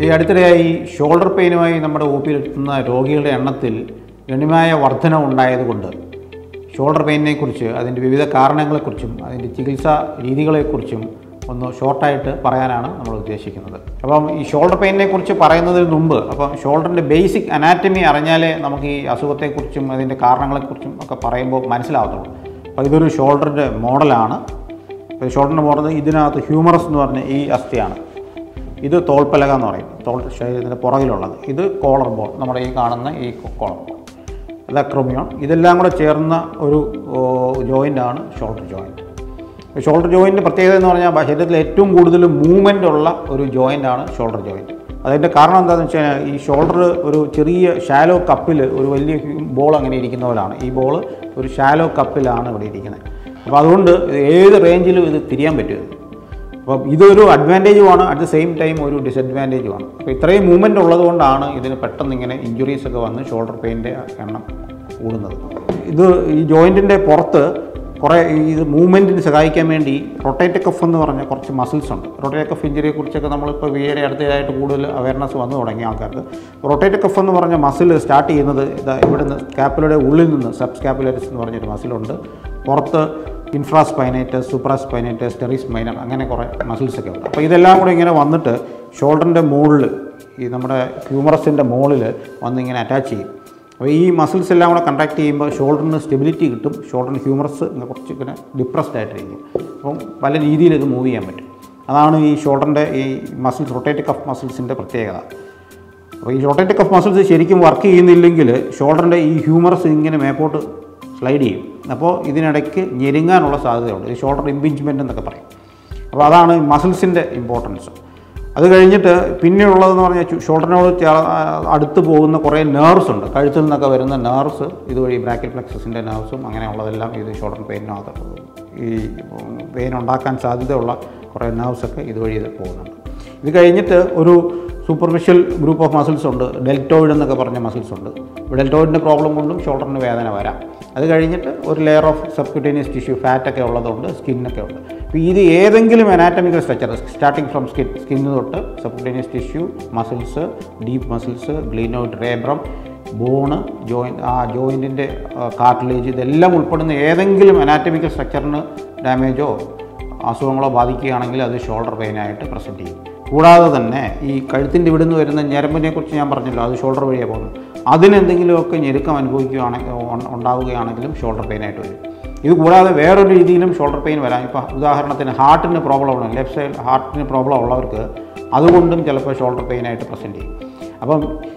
ഈ അടുത്തിടെയായി ഷോൾഡർ പെയിനുമായി നമ്മുടെ ഒ പിയിൽ എത്തുന്ന രോഗികളുടെ എണ്ണത്തിൽ ഗണ്യമായ വർധന ഉണ്ടായതുകൊണ്ട് ഷോൾഡർ പെയിനിനെ കുറിച്ച് അതിൻ്റെ വിവിധ കാരണങ്ങളെക്കുറിച്ചും അതിൻ്റെ ചികിത്സാ രീതികളെക്കുറിച്ചും ഒന്ന് ഷോർട്ടായിട്ട് പറയാനാണ് നമ്മൾ ഉദ്ദേശിക്കുന്നത് അപ്പം ഈ ഷോൾഡർ പെയിനിനെ കുറിച്ച് പറയുന്നതിന് മുമ്പ് അപ്പം ഷോൾഡറിൻ്റെ ബേസിക് അനാറ്റമി അറിഞ്ഞാലേ നമുക്ക് ഈ അസുഖത്തെക്കുറിച്ചും അതിൻ്റെ കാരണങ്ങളെക്കുറിച്ചും ഒക്കെ പറയുമ്പോൾ മനസ്സിലാവത്തുള്ളൂ അപ്പോൾ ഇതൊരു ഷോൾഡറിൻ്റെ മോഡലാണ് അപ്പോൾ ഷോൾഡറിൻ്റെ മോഡൽ ഇതിനകത്ത് ഹ്യൂമറസ് എന്ന് പറഞ്ഞ ഈ അസ്ഥിയാണ് ഇത് തോൾപ്പലക എന്ന് പറയും തോൾ ശരീരത്തിൻ്റെ പുറകിലുള്ളത് ഇത് കോളർ ബോൾ നമ്മുടെ ഈ കാണുന്ന ഈ കോളർ ബോൾ അത് അക്രോമിയോൺ ഇതെല്ലാം കൂടെ ചേർന്ന ഒരു ജോയിൻ്റാണ് ഷോൾഡർ ജോയിൻറ്റ് ഷോൾഡർ ജോയിൻറ്റിൻ്റെ പ്രത്യേകത എന്ന് പറഞ്ഞാൽ ശരീരത്തിൽ ഏറ്റവും കൂടുതൽ മൂവ്മെൻ്റ് ഉള്ള ഒരു ജോയിൻ്റാണ് ഷോൾഡർ ജോയിൻറ്റ് അതിൻ്റെ കാരണം എന്താണെന്ന് വെച്ച് കഴിഞ്ഞാൽ ഈ ഷോൾഡർ ഒരു ചെറിയ ഷാലോ കപ്പിൽ ഒരു വലിയ ബോൾ അങ്ങനെ ഇരിക്കുന്ന പോലാണ് ഈ ബോൾ ഒരു ഷാലോ കപ്പിലാണ് ഇവിടെ ഇരിക്കുന്നത് അപ്പോൾ അതുകൊണ്ട് ഏത് റേഞ്ചിലും ഇത് തിരിയാൻ പറ്റും അപ്പം ഇതൊരു അഡ്വാൻറ്റേജുമാണ് അറ്റ് ദ സെയിം ടൈം ഒരു ഡിസഡ്വാൻറ്റേജുമാണ് അപ്പോൾ ഇത്രയും മൂവ്മെൻ്റ് ഉള്ളതുകൊണ്ടാണ് ഇതിന് പെട്ടെന്ന് ഇങ്ങനെ ഇഞ്ചുറീസ് ഒക്കെ വന്ന് ഷോൾഡർ പെയിൻ്റെ എണ്ണം കൂടുന്നത് ഇത് ഈ ജോയിൻറ്റിൻ്റെ പുറത്ത് കുറേ ഇത് മൂവ്മെൻറ്റിന് സഹായിക്കാൻ വേണ്ടി റൊട്ടേറ്റ് കഫ് എന്ന് പറഞ്ഞ കുറച്ച് മസിൽസ് ഉണ്ട് റൊട്ടേറ്റ് കഫ് ഇഞ്ചുറിയെ കുറിച്ചൊക്കെ നമ്മളിപ്പോൾ വീടെ അടുത്തതായിട്ട് കൂടുതൽ അവയർനെസ് വന്നു തുടങ്ങിയ ആൾക്കാർക്ക് റൊട്ടേറ്റ് കഫ് എന്ന് പറഞ്ഞ മസിൽ സ്റ്റാർട്ട് ചെയ്യുന്നത് ഇതാ ഇവിടുന്ന് സ്കാപ്പുലയുടെ ഉള്ളിൽ നിന്ന് സബ് സ്കാപ്പുലറിസ് എന്ന് പറഞ്ഞൊരു മസിലുണ്ട് പുറത്ത് ഇൻഫ്രാസ്പൈനേറ്റസ് സൂപ്രാസ്പൈനേറ്റസ് ടെറിസ് മൈനർ അങ്ങനെ കുറേ മസിൽസ് ഒക്കെ ഉണ്ട് അപ്പോൾ ഇതെല്ലാം കൂടി ഇങ്ങനെ വന്നിട്ട് ഷോൾഡറിൻ്റെ മുകളിൽ ഈ നമ്മുടെ ഹ്യൂമറസിൻ്റെ മുകളിൽ വന്നിങ്ങനെ അറ്റാച്ച് ചെയ്യും അപ്പോൾ ഈ മസിൽസ് എല്ലാം കൂടെ കണ്ടാക്ട് ചെയ്യുമ്പോൾ ഷോൾഡറിന് സ്റ്റെബിലിറ്റി കിട്ടും ഷോൾഡറിന് ഹ്യൂമറസ് ഇങ്ങനെ കുറച്ച് ഇങ്ങനെ ഡിപ്രസ്ഡ് ആയിട്ടിരിക്കും അപ്പം പല രീതിയിൽ ഇത് മൂവ് ചെയ്യാൻ പറ്റും അതാണ് ഈ ഷോൾഡറിൻ്റെ ഈ മസിൽസ് റൊട്ടേറ്റ് കഫ് മസിൽസിൻ്റെ പ്രത്യേകത അപ്പോൾ ഈ റൊട്ടേറ്റ് കഫ് മസിൽസ് ശരിക്കും വർക്ക് ചെയ്യുന്നില്ലെങ്കിൽ ഷോൾഡറിൻ്റെ ഈ ഹ്യൂമറസ് ഇങ്ങനെ മേപ്പോട്ട് സ്ലൈഡ് ചെയ്യും അപ്പോൾ ഇതിനിടയ്ക്ക് ഞെരുങ്ങാനുള്ള സാധ്യതയുണ്ട് ഈ ഷോൾഡർ ഇമ്പിഞ്ച്മെൻ്റ് എന്നൊക്കെ പറയും അപ്പോൾ അതാണ് മസിൽസിൻ്റെ ഇമ്പോർട്ടൻസ് അത് കഴിഞ്ഞിട്ട് പിന്നെയുള്ളതെന്ന് പറഞ്ഞാൽ ചു- ഷോൾഡറിനോട് ചേ- അടുത്ത് പോകുന്ന കുറേ നേർവ്സ് ഉണ്ട് കഴുത്തിൽ നിന്നൊക്കെ വരുന്ന നേർവ്സ് ഇതുവഴി ബ്രാക്കൽ പ്ലക്സസിൻ്റെ നേർവ്സും അങ്ങനെയുള്ളതെല്ലാം ഇത് ഷോൾഡർ പെയിനകത്ത് ഈ പെയിൻ ഉണ്ടാക്കാൻ സാധ്യതയുള്ള കുറേ നേർവ്സൊക്കെ ഇതുവഴി ഇത് പോകുന്നുണ്ട് ഇത് കഴിഞ്ഞിട്ട് ഒരു സൂപ്പർഫിഷ്യൽ ഗ്രൂപ്പ് ഓഫ് മസിൽസ് ഉണ്ട് ഡെൽറ്റോയിഡ് എന്നൊക്കെ പറഞ്ഞ മസിൽസ് ഉണ്ട് ഡെൽറ്റോയിഡിൻ്റെ പ്രോബ്ലം കൊണ്ടും ഷോൾഡറിന് വേദന വരാം അത് കഴിഞ്ഞിട്ട് ഒരു ലെയർ ഓഫ് സബ്ക്യൂട്ടേനിയസ് ടിഷ്യൂ ഫാറ്റൊക്കെ ഉള്ളതുകൊണ്ട് സ്കിന്നൊക്കെ ഉണ്ട് അപ്പോൾ ഇത് ഏതെങ്കിലും anatomical structure starting from skin skin തൊട്ട് subcutaneous tissue muscles deep muscles glenoid labrum bone joint ആ ജോയിൻറ്റിൻ്റെ കാർട്ടിലേജ് ഇതെല്ലാം ഉൾപ്പെടുന്ന ഏതെങ്കിലും അനാറ്റമിക്കൽ സ്ട്രക്ചറിന് ഡാമേജോ അസുഖങ്ങളോ ബാധിക്കുകയാണെങ്കിൽ അത് ഷോൾഡർ പെയിനായിട്ട് പ്രസൻറ്റ് ചെയ്യും കൂടാതെ തന്നെ ഈ കഴുത്തിൻ്റെ ഇവിടുന്ന് വരുന്ന ഞരമ്പിനെ കുറിച്ച് ഞാൻ പറഞ്ഞല്ലോ അത് ഷോൾഡർ വഴിയാണ് പോകുന്നത് അതിനെന്തെങ്കിലുമൊക്കെ ഞെരുക്കം അനുഭവിക്കുകയാണെങ്കിൽ ഉ- ഉണ്ടാവുകയാണെങ്കിലും ഷോൾഡർ പെയിനായിട്ട് വരും ഇത് കൂടാതെ വേറൊരു രീതിയിലും ഷോൾഡർ പെയിൻ വരാം ഇപ്പോൾ ഉദാഹരണത്തിന് ഹാർട്ടിന് പ്രോബ്ലം ഉള്ള ലെഫ്റ്റ് സൈഡ് ഹാർട്ടിന് പ്രോബ്ലം ഉള്ളവർക്ക് അതുകൊണ്ടും ചിലപ്പോൾ ഷോൾഡർ പെയിനായിട്ട് പ്രസൻറ്റ് ചെയ്യും അപ്പം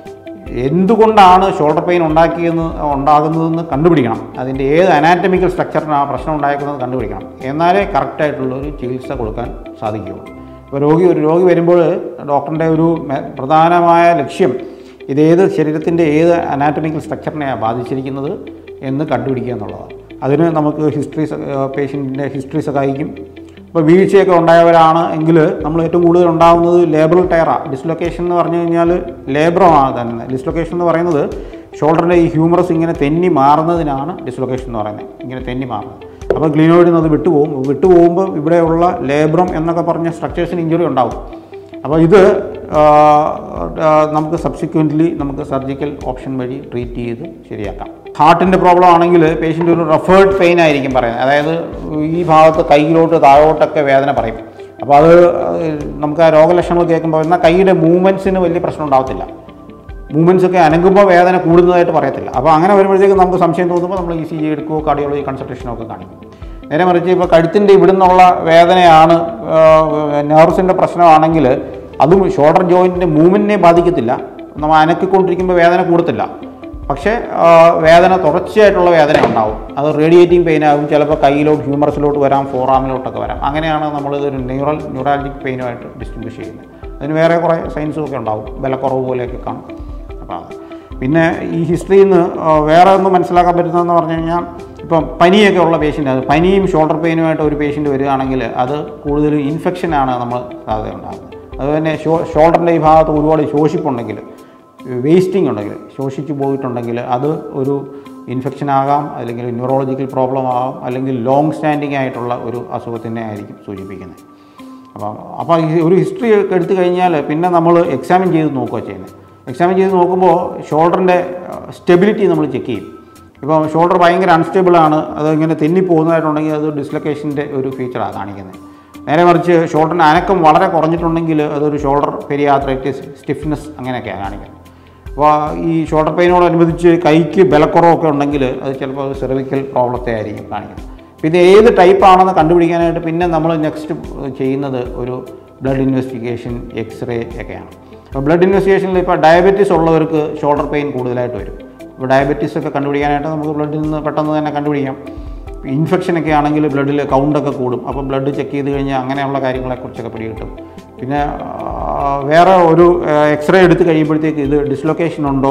എന്തുകൊണ്ടാണ് ഷോൾഡർ പെയിൻ ഉണ്ടാക്കിയെന്ന് ഉണ്ടാകുന്നതെന്ന് കണ്ടുപിടിക്കണം അതിൻ്റെ ഏത് അനാറ്റമിക്കൽ സ്ട്രക്ചറിന് ആ പ്രശ്നം ഉണ്ടാക്കുന്നത് കണ്ടുപിടിക്കണം എന്നാലേ കറക്റ്റായിട്ടുള്ള ഒരു ചികിത്സ കൊടുക്കാൻ സാധിക്കുകയുള്ളൂ ഇപ്പോൾ രോഗി ഒരു രോഗി വരുമ്പോൾ ഡോക്ടറിൻ്റെ ഒരു മെ- പ്രധാനമായ ലക്ഷ്യം ഇതേത് ശരീരത്തിൻ്റെ ഏത് അനാറ്റമിക്കൽ സ്ട്രക്ചറിനെയാണ് ബാധിച്ചിരിക്കുന്നത് എന്ന് കണ്ടുപിടിക്കുക എന്നുള്ളതാണ് അതിന് നമുക്ക് ഹിസ്റ്ററി പേഷ്യൻറ്റിൻ്റെ ഹിസ്റ്ററി സഹായിക്കും ഇപ്പോൾ വീഴ്ചയൊക്കെ ഉണ്ടായവരാണ് എങ്കിൽ നമ്മൾ ഏറ്റവും കൂടുതൽ ഉണ്ടാകുന്നത് ലേബറൽ ടയറാണ് ഡിസ്ലൊക്കേഷൻ എന്ന് പറഞ്ഞു കഴിഞ്ഞാൽ ലേബറമാണ് തന്നെ ഡിസ്ലൊക്കേഷൻ എന്ന് പറയുന്നത് ഷോൾഡറിൻ്റെ ഈ ഹ്യൂമറസ് ഇങ്ങനെ തെന്നി മാറുന്നതിനാണ് ഡിസ്ലൊക്കേഷൻ എന്ന് പറയുന്നത് ഇങ്ങനെ തെന്നി മാറുന്നത് അപ്പോൾ ഗ്ലീനോയിഡിൽ നിന്ന് അത് വിട്ടുപോകും വിട്ടുപോകുമ്പോൾ ഇവിടെയുള്ള ലേബ്രം എന്നൊക്കെ പറഞ്ഞ സ്ട്രക്ചേഴ്സിന് ഇഞ്ചുറി ഉണ്ടാവും അപ്പോൾ ഇത് ആ, ആ, നമുക്ക് സബ്സിക്വൻ്റ്ലി നമുക്ക് സർജിക്കൽ ഓപ്ഷൻ വഴി ട്രീറ്റ് ചെയ്ത് ശരിയാക്കാം ഹാർട്ടിൻ്റെ പ്രോബ്ലം ആണെങ്കിൽ പേഷ്യൻ്റ് ഒരു റെഫേർഡ് പെയിൻ ആയിരിക്കും പറയുന്നത് അതായത് ഈ ഭാഗത്ത് കൈയിലോട്ട് താഴോട്ടൊക്കെ വേദന പറയും അപ്പോൾ അത് നമുക്ക് ആ രോഗലക്ഷണങ്ങൾ കേൾക്കുമ്പോൾ എന്നാൽ കൈയുടെ മൂവ്മെൻറ്റ്സിന് വലിയ പ്രശ്നം ഉണ്ടാകത്തില്ല മൂവ്മെൻറ്റ്സ് ഒക്കെ അനങ്ങുമ്പോൾ വേദന കൂടുന്നതായിട്ട് പറയത്തില്ല അപ്പോൾ അങ്ങനെ വരുമ്പോഴത്തേക്കും നമുക്ക് സംശയം തോന്നുമ്പോൾ നമ്മൾ ഇ സി ജി എടുക്കുകയോ കാർഡിയോളജി കൺസൾട്ടേഷനോ ഒക്കെ കാണിക്കും നേരെ മറിച്ച് ഇപ്പോൾ കഴുത്തിൻ്റെ ഇവിടുന്നുള്ള വേദനയാണ് നെർവ്സിൻ്റെ പ്രശ്നമാണെങ്കിൽ അതും ഷോൾഡർ ജോയിൻറ്റിൻ്റെ മൂവ്മെൻറ്റിനെ ബാധിക്കത്തില്ല നമ്മൾ അനക്കിക്കൊണ്ടിരിക്കുമ്പോൾ വേദന കൂടത്തില്ല പക്ഷേ ആ, വേദന തുടർച്ചയായിട്ടുള്ള വേദന ഉണ്ടാവും അത് റേഡിയേറ്റിംഗ് പെയിൻ ആകും ചിലപ്പോൾ കയ്യിലോട്ട് ഹ്യൂമറസിലോട്ട് വരാം ഫോറാമിലോട്ടൊക്കെ വരാം അങ്ങനെയാണ് നമ്മളിതൊരു ന്യൂറൽ ന്യൂറാലജിക് പെയിനുമായിട്ട് ഡിസ്റ്റിങ്വിഷ് ചെയ്യുന്നത് അതിന് വേറെ കുറേ സയൻസും ഒക്കെ ഉണ്ടാവും ബലക്കുറവ് പോലെയൊക്കെ കാണും അപ്പോൾ അത് പിന്നെ ഈ ഹിസ്റ്ററിയിൽ നിന്ന് വേറെ ഒന്ന് മനസ്സിലാക്കാൻ പറ്റുന്നതെന്ന് പറഞ്ഞു കഴിഞ്ഞാൽ ഇപ്പം പനിയൊക്കെ ഉള്ള പേഷ്യൻ്റ് അത് പനിയും ഷോൾഡർ പെയിനുമായിട്ട് ഒരു പേഷ്യൻ്റ് വരികയാണെങ്കിൽ അത് കൂടുതലും ഇൻഫെക്ഷനാണ് നമ്മൾ സാധ്യത ഉണ്ടാകുന്നത് അതുപോലെ ഷോ ഷോൾഡറിൻ്റെ ഈ ഭാഗത്ത് ഒരുപാട് ശോഷിപ്പുണ്ടെങ്കിൽ വേസ്റ്റിംഗ് ഉണ്ടെങ്കിൽ ശോഷിച്ചു പോയിട്ടുണ്ടെങ്കിൽ അത് ഒരു ഇൻഫെക്ഷൻ ആകാം അല്ലെങ്കിൽ ന്യൂറോളജിക്കൽ പ്രോബ്ലം ആകാം അല്ലെങ്കിൽ ലോങ് സ്റ്റാൻഡിങ് ആയിട്ടുള്ള ഒരു അസുഖത്തിനെ ആയിരിക്കും സൂചിപ്പിക്കുന്നത് അപ്പം അപ്പോൾ ഈ ഒരു ഹിസ്റ്ററി ഒക്കെ എടുത്തു കഴിഞ്ഞാൽ പിന്നെ നമ്മൾ എക്സാമിൻ ചെയ്ത് നോക്കുക ചെയ്യുന്നത് എക്സാമിൻ ചെയ്ത് നോക്കുമ്പോൾ ഷോൾഡറിൻ്റെ സ്റ്റെബിലിറ്റി നമ്മൾ ചെക്ക് ചെയ്യും ഇപ്പോൾ ഷോൾഡർ ഭയങ്കര അൺസ്റ്റേബിൾ ആണ് അത് ഇങ്ങനെ തെന്നിപ്പോകുന്നതായിട്ടുണ്ടെങ്കിൽ അത് ഡിസ്ലൊക്കേഷൻ്റെ ഒരു ഫീച്ചറാണ് കാണിക്കുന്നത് നേരെ മറിച്ച് ഷോൾഡറിൻ്റെ അനക്കം വളരെ കുറഞ്ഞിട്ടുണ്ടെങ്കിൽ അതൊരു ഷോൾഡർ പെരിയാത്രൈറ്റിസ് സ്റ്റിഫ്നെസ് അങ്ങനെയൊക്കെയാണ് കാണിക്കുന്നത് അപ്പോൾ ഈ ഷോൾഡർ പെയിനോടനുബന്ധിച്ച് കൈക്ക് ബലക്കുറവൊക്കെ ഉണ്ടെങ്കിൽ അത് ചിലപ്പോൾ അത് സെർവിക്കൽ പ്രോബ്ലത്തെ ആയിരിക്കും കാണിക്കുന്നത് പിന്നെ ഏത് ടൈപ്പ് ആണെന്ന് കണ്ടുപിടിക്കാനായിട്ട് പിന്നെ നമ്മൾ നെക്സ്റ്റ് ചെയ്യുന്നത് ഒരു ബ്ലഡ് ഇൻവെസ്റ്റിഗേഷൻ എക്സ്റേ ഒക്കെയാണ് അപ്പോൾ ബ്ലഡ് ഇൻവെസ്റ്റിഗേഷനിൽ ഇപ്പോൾ ഡയബറ്റീസ് ഉള്ളവർക്ക് ഷോൾഡർ പെയിൻ കൂടുതലായിട്ട് വരും അപ്പോൾ ഡയബറ്റീസ് ഒക്കെ കണ്ടുപിടിക്കാനായിട്ട് നമുക്ക് ബ്ലഡിൽ നിന്ന് പെട്ടെന്ന് തന്നെ കണ്ടുപിടിക്കാം ഇൻഫെക്ഷൻ ഒക്കെ ആണെങ്കിൽ ബ്ലഡിൽ കൗണ്ടൊക്കെ കൂടും അപ്പോൾ ബ്ലഡ് ചെക്ക് ചെയ്ത് കഴിഞ്ഞാൽ അങ്ങനെയുള്ള കാര്യങ്ങളെക്കുറിച്ചൊക്കെ പിടികിട്ടും പിന്നെ ആ, വേറെ ഒരു എക്സ്റേ എടുത്ത് കഴിയുമ്പോഴത്തേക്ക് ഇത് ഡിസ്ലൊക്കേഷൻ ഉണ്ടോ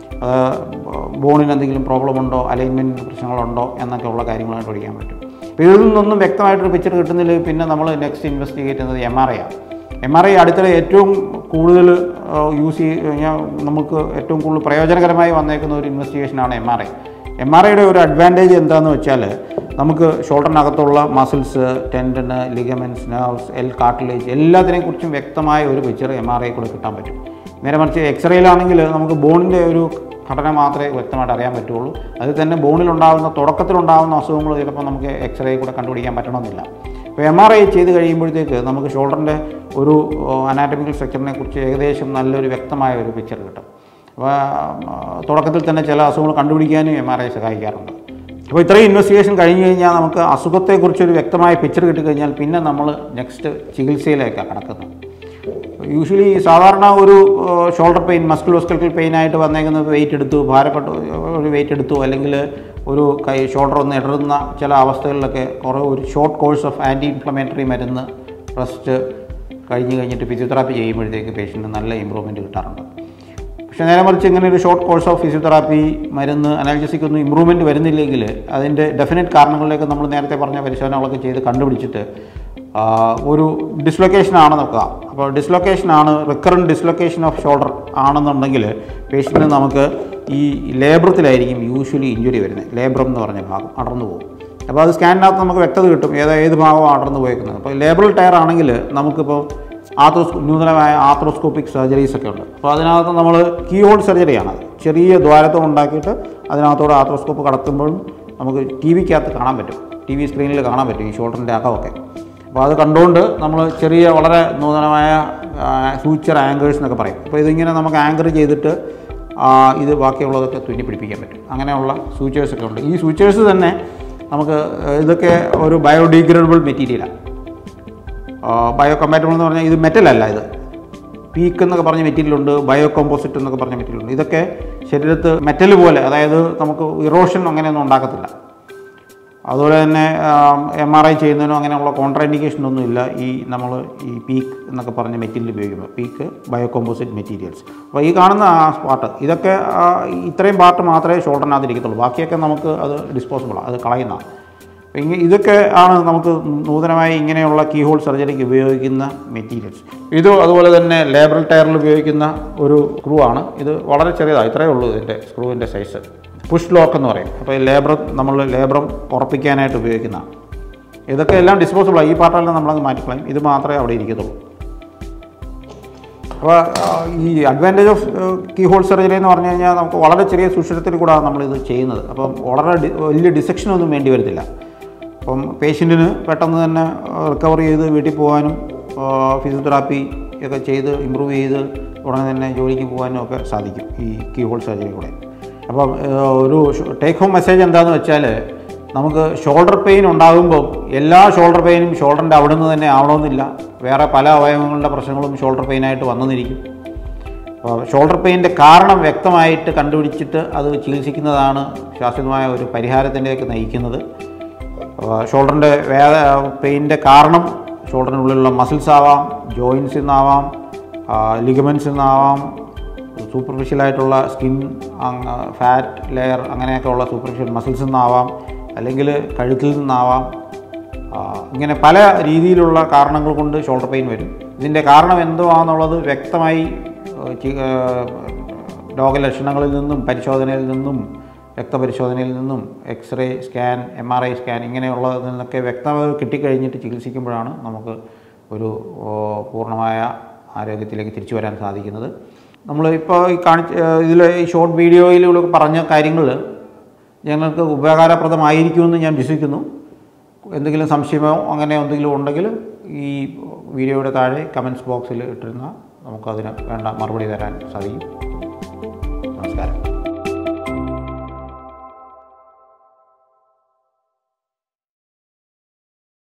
ബോണിന് എന്തെങ്കിലും പ്രോബ്ലം ഉണ്ടോ അലൈൻമെൻറ്റ് പ്രശ്നങ്ങളുണ്ടോ എന്നൊക്കെ ഉള്ള കാര്യങ്ങളായിട്ട് പഠിക്കാൻ പറ്റും അപ്പോൾ ഇതിൽ നിന്നൊന്നും വ്യക്തമായിട്ടൊരു പിക്ചർ കിട്ടുന്നില്ല പിന്നെ നമ്മൾ നെക്സ്റ്റ് ഇൻവെസ്റ്റിഗേറ്റ് ചെയ്യുന്നത് എം ആർ ഐ ആണ് എം ആർ ഐ അടുത്തിടെ ഏറ്റവും കൂടുതൽ യൂസ് ചെയ്യാൻ നമുക്ക് ഏറ്റവും കൂടുതൽ പ്രയോജനകരമായി വന്നേക്കുന്ന ഒരു ഇൻവെസ്റ്റിഗേഷനാണ് M R I M R ഐയുടെ ഒരു അഡ്വാൻറ്റേജ് എന്താണെന്ന് വെച്ചാൽ നമുക്ക് ഷോൾഡറിനകത്തുള്ള മസിൽസ് ടെൻഡന് ലിഗമെൻറ്റ്സ് നെർവ്സ് എൽ കാർട്ടിലേജ് എല്ലാത്തിനെ കുറിച്ചും വ്യക്തമായ ഒരു പിക്ചർ എം ആർ ഐ കൂടെ കിട്ടാൻ പറ്റും നേരെ മറിച്ച് എക്സ്റേയിലാണെങ്കിൽ നമുക്ക് ബോണിൻ്റെ ഒരു ഘടന മാത്രമേ വ്യക്തമായിട്ട് അറിയാൻ പറ്റുള്ളൂ അതിൽ തന്നെ ബോണിലുണ്ടാകുന്ന തുടക്കത്തിലുണ്ടാകുന്ന അസുഖങ്ങൾ ചിലപ്പോൾ നമുക്ക് എക്സ്റേ കൂടെ കണ്ടുപിടിക്കാൻ പറ്റണമെന്നില്ല അപ്പോൾ എം ആർ ഐ ചെയ്ത് കഴിയുമ്പോഴത്തേക്ക് നമുക്ക് ഷോൾഡറിൻ്റെ ഒരു അനാറ്റമിക്കൽ സ്ട്രക്ചറിനെ കുറിച്ച് ഏകദേശം നല്ലൊരു വ്യക്തമായ ഒരു പിക്ചർ കിട്ടും അപ്പോൾ ആ, തുടക്കത്തിൽ തന്നെ ചില അസുഖങ്ങൾ കണ്ടുപിടിക്കാനും എം ആർ ഐ സഹായിക്കാറുണ്ട് അപ്പോൾ ഇത്രയും ഇൻവെസ്റ്റിഗേഷൻ കഴിഞ്ഞ് കഴിഞ്ഞാൽ നമുക്ക് അസുഖത്തെക്കുറിച്ചൊരു വ്യക്തമായ പിക്ചർ കിട്ടിക്കഴിഞ്ഞാൽ പിന്നെ നമ്മൾ നെക്സ്റ്റ് ചികിത്സയിലേക്കാണ് കടക്കുന്നത് യൂഷ്വലി സാധാരണ ഒരു ഷോൾഡർ പെയിൻ മസ്കുലോസ്കൽക്കൽ പെയിൻ ആയിട്ട് വന്നേക്കുന്നത് വെയിറ്റ് എടുത്തു ഭാരപ്പെട്ട ഒരു വെയിറ്റ് എടുത്തു അല്ലെങ്കിൽ ഒരു കൈ ഷോൾഡർ ഒന്ന് ഇടറുന്ന ചില അവസ്ഥകളിലൊക്കെ കുറേ ഒരു short course of anti inflammatory മരുന്ന് റെസ്റ്റ് കഴിഞ്ഞ് കഴിഞ്ഞിട്ട് ഫിസിയോതെറാപ്പി ചെയ്യുമ്പോഴത്തേക്ക് പേഷ്യൻറ്റ് നല്ല ഇമ്പ്രൂവ്മെൻറ്റ് കിട്ടാറുണ്ട് പക്ഷേ നേരെ മറിച്ച് ഇങ്ങനെ ഒരു ഷോർട്ട് കോഴ്സ് ഓഫ് ഫിസിയോതെറാപ്പി മരുന്ന് അനാലിസിക്ക് ഒന്നും ഇമ്പ്രൂവ്മെൻറ്റ് വരുന്നില്ലെങ്കിൽ അതിൻ്റെ ഡെഫിനറ്റ് കാരണങ്ങളിലേക്ക് നമ്മൾ നേരത്തെ പറഞ്ഞ പരിശോധനകളൊക്കെ ചെയ്ത് കണ്ടുപിടിച്ചിട്ട് ആ, ഒരു ഡിസ്ലൊക്കേഷൻ ആണ് നോക്കുക അപ്പോൾ ഡിസ്ലൊക്കേഷൻ ആണ് റിക്കറൻറ്റ് ഡിസ്ലൊക്കേഷൻ ഓഫ് ഷോൾഡർ ആണെന്നുണ്ടെങ്കിൽ പേഷ്യൻറ്റിന് നമുക്ക് ഈ ലേബ്രത്തിലായിരിക്കും യൂഷ്വലി ഇഞ്ചുറി വരുന്നത് ലേബ്രം എന്ന് പറഞ്ഞ ഭാഗം അടർന്നു പോകും അപ്പോൾ അത് സ്കാനിനകത്ത് നമുക്ക് വ്യക്തത കിട്ടും ഏതാ ഏത് ഭാഗമാണ് അടർന്നു പോയേക്കുന്നത് അപ്പോൾ ലേബറൽ ടയർ ആണെങ്കിൽ നമുക്കിപ്പോൾ ആത്രോസ്കോ നൂതനമായ ആത്രോസ്കോപ്പിക് സർജറീസ് ഒക്കെ ഉണ്ട് അപ്പോൾ അതിനകത്ത് നമ്മൾ കീ ഹോൾ സർജറിയാണ് അത് ചെറിയ ദ്വാരത്വം ഉണ്ടാക്കിയിട്ട് അതിനകത്തോടെ ആത്രോസ്കോപ്പ് കടത്തുമ്പോഴും നമുക്ക് ടി വിക്കകത്ത് കാണാൻ പറ്റും ടി വി സ്ക്രീനിൽ കാണാൻ പറ്റും ഈ ഷോൾഡറിൻ്റെ അകമൊക്കെ അപ്പോൾ അത് കണ്ടുകൊണ്ട് നമ്മൾ ചെറിയ വളരെ നൂതനമായ ഫ്യൂച്ചർ ആങ്കേഴ്സ് എന്നൊക്കെ പറയും അപ്പോൾ ഇതിങ്ങനെ നമുക്ക് ആങ്കർ ചെയ്തിട്ട് ആ, ഇത് ബാക്കിയുള്ളതൊക്കെ തുന്നി പിടിപ്പിക്കാൻ പറ്റും അങ്ങനെയുള്ള സൂച്ചേഴ്സ് ഒക്കെ ഉണ്ട് ഈ സൂച്ചേഴ്സ് തന്നെ നമുക്ക് ഇതൊക്കെ ഒരു ബയോഡിഗ്രേഡബിൾ മെറ്റീരിയലാണ് ബയോ കമ്പാറ്റബിൾ എന്ന് പറഞ്ഞാൽ ഇത് മെറ്റലല്ല ഇത് പീക്ക് എന്നൊക്കെ പറഞ്ഞ മെറ്റീരിയലുണ്ട് ബയോ കോമ്പോസിറ്റ് എന്നൊക്കെ പറഞ്ഞ മെറ്റീരിയലുണ്ട് ഇതൊക്കെ ശരീരത്ത് മെറ്റൽ പോലെ അതായത് നമുക്ക് ഇറോഷൻ അങ്ങനെയൊന്നും ഉണ്ടാക്കത്തില്ല അതുപോലെ തന്നെ എം ആർ ഐ ചെയ്യുന്നതിനോ അങ്ങനെയുള്ള കോൺട്രാ ഇൻഡിക്കേഷൻ ഒന്നും ഇല്ല ഈ നമ്മൾ ഈ പീക്ക് എന്നൊക്കെ പറഞ്ഞ മെറ്റീരിയൽ ഉപയോഗിക്കുമ്പോൾ പീക്ക് ബയോ കോമ്പോസിറ്റ് മെറ്റീരിയൽസ് അപ്പോൾ ഈ കാണുന്ന ആ പാർട്ട് ഇതൊക്കെ ആ, ഇത്രയും പാർട്ട് മാത്രമേ ഷോൾഡറിനകത്ത് ഇരിക്കത്തുള്ളൂ ബാക്കിയൊക്കെ നമുക്ക് അത് ഡിസ്പോസിബിളാണ് അത് കളയുന്നതാണ് അപ്പോൾ ഇങ്ങനെ ഇതൊക്കെ ആണ് നമുക്ക് നൂതനമായി ഇങ്ങനെയുള്ള കീ ഹോൾ സർജറിക്ക് ഉപയോഗിക്കുന്ന മെറ്റീരിയൽസ് ഇത് അതുപോലെ തന്നെ ലേബറൽ ടയറിൽ ഉപയോഗിക്കുന്ന ഒരു സ്ക്രൂ ആണ് ഇത് വളരെ ചെറിയതാണ് ഇത്രയേ ഉള്ളൂ ഇതിൻ്റെ സ്ക്രൂവിൻ്റെ സൈസ് പുഷ് ലോക്ക് എന്ന് പറയും അപ്പോൾ ഈ ലേബർ നമ്മൾ ലേബറും ഉറപ്പിക്കാനായിട്ട് ഉപയോഗിക്കുന്നതാണ് ഇതൊക്കെ എല്ലാം ഡിസ്പോസിബിളാണ് ഈ പാർട്ടെല്ലാം നമ്മളങ്ങ് മാറ്റിക്കളയും ഇത് മാത്രമേ അവിടെ ഇരിക്കത്തുള്ളൂ അപ്പോൾ ആ, ഈ advantage of key hole surgery എന്ന് പറഞ്ഞു കഴിഞ്ഞാൽ നമുക്ക് വളരെ ചെറിയ സുഷിരത്തിൽ കൂടാണ് നമ്മളിത് ചെയ്യുന്നത് അപ്പം വളരെ ഡി- വലിയ ഡിസെക്ഷൻ ഒന്നും വേണ്ടി വരത്തില്ല അപ്പം പേഷ്യൻറ്റിന് പെട്ടെന്ന് തന്നെ റിക്കവർ ചെയ്ത് വീട്ടിൽ പോകാനും ഫിസിയോതെറാപ്പി ഒക്കെ ചെയ്ത് ഇമ്പ്രൂവ് ചെയ്ത് ഉടനെ തന്നെ ജോലിക്ക് പോകാനും ഒക്കെ സാധിക്കും ഈ കീ ഹോൾ സർജറി കൂടെ അപ്പം ആ, ഒരു ടേക്ക് ഹോം മെസ്സേജ് എന്താണെന്ന് വെച്ചാൽ നമുക്ക് ഷോൾഡർ പെയിൻ ഉണ്ടാകുമ്പോൾ എല്ലാ ഷോൾഡർ പെയിനും ഷോൾഡറിൻ്റെ അവിടെ നിന്ന് തന്നെ ആവണമെന്നില്ല വേറെ പല അവയവങ്ങളുടെ പ്രശ്നങ്ങളും ഷോൾഡർ പെയിനായിട്ട് വന്നെന്നിരിക്കും അപ്പോൾ ഷോൾഡർ പെയിൻ്റെ കാരണം വ്യക്തമായിട്ട് കണ്ടുപിടിച്ചിട്ട് അത് ചികിത്സിക്കുന്നതാണ് ശാസ്ത്രീയമായ ഒരു പരിഹാരത്തിലേക്ക് നയിക്കുന്നത് ഷോൾഡറിൻ്റെ വേദ പെയിൻ്റെ കാരണം ഷോൾഡറിനുള്ളിലുള്ള മസിൽസ് ആവാം ജോയിൻസിൽ നിന്നാവാം ലിഗമെൻസിൽ നിന്നാവാം സൂപ്പർഫിഷ്യലായിട്ടുള്ള സ്കിൻ ഫാറ്റ് ലെയർ അങ്ങനെയൊക്കെ ഉള്ള സൂപ്പർഫിഷ്യൽ മസിൽസിൽ നിന്നാവാം അല്ലെങ്കിൽ കഴുത്തിൽ നിന്നാവാം ആ, ഇങ്ങനെ പല രീതിയിലുള്ള കാരണങ്ങൾ കൊണ്ട് ഷോൾഡർ പെയിൻ വരും ഇതിൻ്റെ കാരണം എന്തുവാണെന്നുള്ളത് വ്യക്തമായി ഏഹ്, ചി- ഏഹ്, രോഗലക്ഷണങ്ങളിൽ നിന്നും പരിശോധനയിൽ നിന്നും രക്തപരിശോധനയിൽ നിന്നും x ray scan M R I scan ഇങ്ങനെയുള്ളതിൽ നിന്നൊക്കെ വ്യക്തമായി കിട്ടിക്കഴിഞ്ഞിട്ട് ചികിത്സിക്കുമ്പോഴാണ് നമുക്ക് ഒരു ഓ, പൂർണ്ണമായ ആരോഗ്യത്തിലേക്ക് തിരിച്ചു വരാൻ സാധിക്കുന്നത് നമ്മൾ ഇപ്പോൾ ഈ കാണിച്ച ഇതിൽ ഈ ഷോർട്ട് വീഡിയോയിലൂടെ പറഞ്ഞ കാര്യങ്ങൾ ഞങ്ങൾക്ക് ഉപകാരപ്രദമായിരിക്കുമെന്ന് ഞാൻ വിശ്വസിക്കുന്നു എന്തെങ്കിലും സംശയമോ അങ്ങനെ എന്തെങ്കിലും ഉണ്ടെങ്കിൽ ഈ വീഡിയോയുടെ താഴെ കമൻറ്റ്സ് ബോക്സിൽ ഇട്ടിരുന്നാൽ നമുക്കതിന് വേണ്ട മറുപടി തരാൻ സാധിക്കും